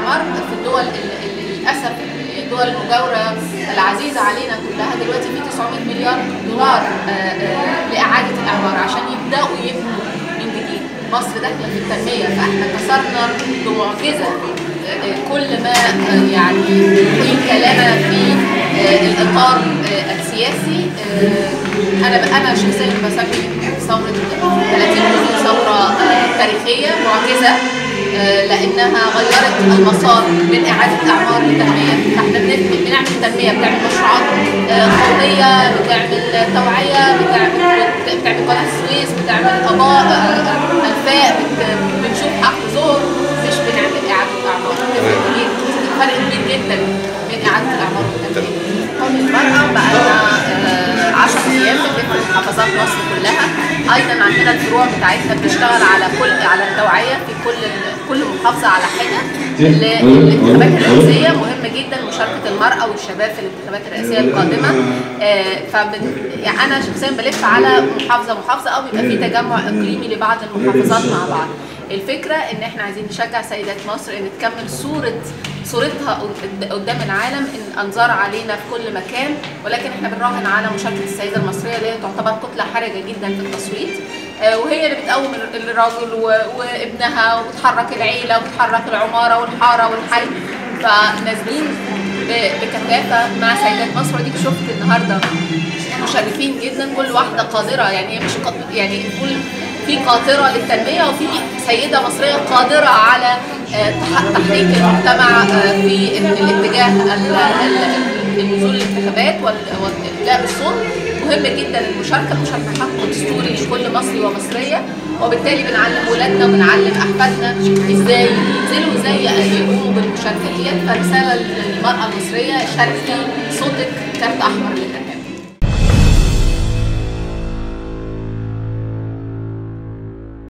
الاعمار في الدول ال- ال- للاسف الدول المجاوره العزيزه علينا كلها دلوقتي في 900 مليار دولار آه، آه، لاعاده الاعمار عشان يبداوا يبنوا من جديد مصر داخله في التنميه فاحنا كسرنا بمعجزه آه، آه، كل ما آه، يعني قيل لنا في آه، الاطار آه، السياسي آه، انا انا شخصيا بسمي ثوره 30 يونيو ثوره آه، تاريخيه معجزه آه، لانها غيرت المسار من اعاده اعمار لتنميه فاحنا بن- بنعمل تنميه بتعمل مشروعات آه، قوميه بتعمل توعيه بتعمل بتعمل قناه السويس بتعمل قضاء آه، انفاق بت- بنشوف حق زور مش بنعمل اعاده اعمار فرق كبير فرق كبير جدا بين اعاده الاعمار والتنميه قوم المرأة بقى لنا 10 أيام بنلف محافظات مصر كلها أيضا عندنا الفروع بتاعتنا بنشتغل على كل على التوعية في كل كل محافظة على حاجة ال- الانتخابات الرئاسية مهم جدا مشاركة المرأة والشباب في الانتخابات الرئاسية القادمة آه، فبن يعني أنا شخصيا بلف على محافظة محافظة أو بيبقى في تجمع إقليمي لبعض المحافظات مع بعض الفكرة إن إحنا عايزين نشجع سيدات مصر إن تكمل صورة صورتها قد- قدام العالم ان انظار علينا في كل مكان ولكن احنا بنراهن على مشاركه السيده المصريه اللي هي تعتبر كتله حرجه جدا في التصويت آه، وهي اللي بتقوم ال- الراجل و- وابنها وبتحرك العيله وبتحرك العماره والحاره والحي فنازلين ب- بكثافه مع سيدات مصر وديك شفت النهارده مشرفين جدا كل واحده قادره يعني هي مش ق- يعني نقول في قاطره للتنميه وفي سيده مصريه قادره على آه، تح- تحريك المجتمع آه، في ال- الاتجاه ال- ال- النزول للانتخابات وال- والادلاء بالصوت مهم جدا المشاركه المشاركه حق دستوري لكل مصري ومصريه وبالتالي بنعلم ولادنا وبنعلم احفادنا ازاي ينزلوا ازاي يقوموا بالمشاركه ديت فرساله للمراه المصريه شاركي صوتك كارت احمر للتنميه